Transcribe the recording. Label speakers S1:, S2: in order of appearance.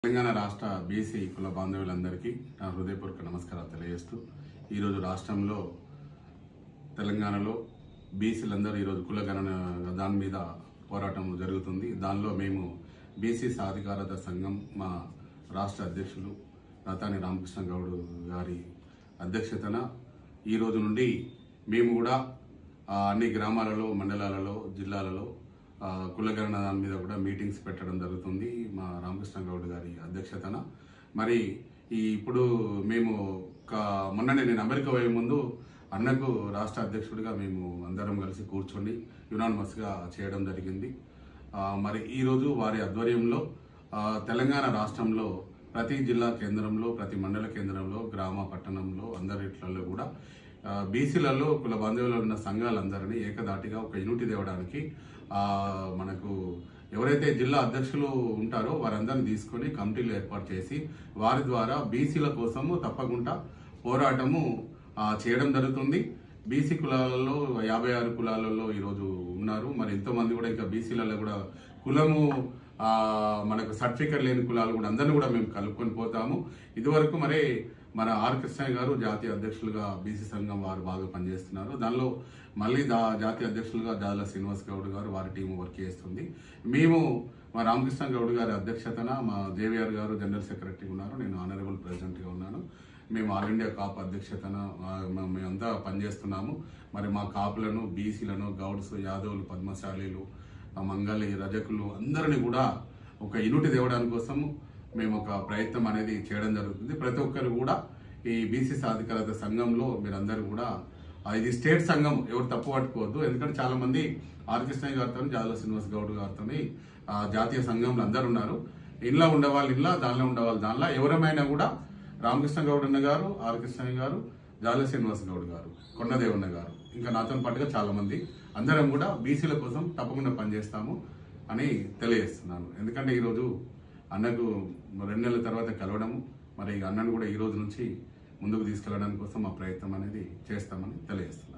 S1: తెలంగాణ రాష్ట్ర బీసీ కుల బాంధవులందరికీ నా హృదయపూర్వక నమస్కారాలు తెలియజేస్తూ ఈరోజు రాష్ట్రంలో తెలంగాణలో బీసీలందరూ ఈరోజు కుల గణన దాని మీద పోరాటం జరుగుతుంది దానిలో మేము బీసీ సాధికారత సంఘం మా రాష్ట్ర అధ్యక్షులు రతాని రామకృష్ణ గౌడ్ గారి అధ్యక్షతన ఈ రోజు నుండి మేము కూడా ఆ, అన్ని గ్రామాలలో మండలాలలో జిల్లాలలో ఆ, కులగణన దాని మీద కూడా మీటింగ్స్ పెట్టడం జరుగుతుంది మా రామకృష్ణ గౌడ్ గారి అధ్యక్షతన మరి ఈ ఇప్పుడు మేము ఒక మొన్ననే నేను అమెరికా పోయే ముందు అన్నకు రాష్ట్ర అధ్యక్షుడిగా మేము అందరం కలిసి కూర్చొని యునానిమస్గా చేయడం జరిగింది ఆ, మరి ఈరోజు వారి ఆధ్వర్యంలో ఆ, తెలంగాణ రాష్ట్రంలో ప్రతి జిల్లా కేంద్రంలో ప్రతి మండల కేంద్రంలో గ్రామ పట్టణంలో అందరిట్లలో కూడా ఆ, బీసీలలో కుల బాంధవులు ఉన్న సంఘాలందరినీ ఏకదాటిగా ఒక యూనిటీ తేవడానికి ఆ, మనకు ఎవరైతే జిల్లా అధ్యక్షులు ఉంటారో వారందరిని తీసుకొని కమిటీలు ఏర్పాటు చేసి వారి ద్వారా బీసీల కోసము తప్పకుండా పోరాటము ఆ, చేయడం జరుగుతుంది బీసీ కులాలలో యాభై ఆరు కులాలలో ఈరోజు ఉన్నారు మరి ఎంతో మంది కూడా ఇంకా బీసీలలో కూడా కులము ఆ, మనకు సర్టిఫికెట్ లేని కులాలు కూడా అందరినీ కూడా మేము కలుపుకొని పోతాము ఇదివరకు మరి మన ఆర్ కృష్ణయ్య గారు జాతీయ అధ్యక్షులుగా బీసీ సంఘం వారు బాగా పనిచేస్తున్నారు దానిలో మళ్ళీ దా జాతీయ అధ్యక్షులుగా జాల శ్రీనివాస్ గౌడ్ గారు వారి టీం వర్క్ చేస్తుంది మేము మా రామకృష్ణ గౌడ్ గారి అధ్యక్షతన మా జేవిఆర్ గారు జనరల్ సెక్రటరీ ఉన్నారు నేను ఆనరబుల్ ప్రెసిడెంట్గా ఉన్నాను మేము ఆల్ ఇండియా కాప్ అధ్యక్షతన ఆ, మ- మేమంతా పనిచేస్తున్నాము మరి మా కాపులను బీసీలను గౌడ్స్ యాదవులు పద్మశాలీలు ఆ మంగళి రజకులు అందరిని కూడా ఒక యూనిటీ తేవడానికి కోసము మేము ఒక ప్రయత్నం అనేది చేయడం జరుగుతుంది ప్రతి ఒక్కరు కూడా ఈ బీసీ సాధికారత సంఘంలో మీరందరూ కూడా ఆ, ఇది స్టేట్ సంఘం ఎవరు తప్పు పట్టుకోవద్దు ఎందుకంటే చాలా మంది ఆర్ కృష్ణయ్య గారితో జాల శ్రీనివాస్ గౌడ్ గారితో జాతీయ సంఘంలో అందరు ఉన్నారు ఇంట్లో ఉండేవాళ్ళు ఇంట్లో దానిలో ఉండేవాళ్ళు దానిలో ఎవరమైనా కూడా రామకృష్ణ గౌడ్ అన్న గారు ఆర్ కృష్ణయ్య గారు జాల శ్రీనివాస్ గౌడ్ గారు కొండదేవన్న గారు ఇంకా నాతో పాటుగా చాలా మంది అందరం కూడా బీసీల కోసం తప్పకుండా పనిచేస్తాము అని తెలియజేస్తున్నాను ఎందుకంటే ఈరోజు అన్నకు రెండు నెలల తర్వాత కలవడము మరి అన్నను కూడా ఈ రోజు నుంచి ముందుకు తీసుకెళ్ళడానికి కోసం మా ప్రయత్నం అనేది చేస్తామని తెలియజేస్తున్నాను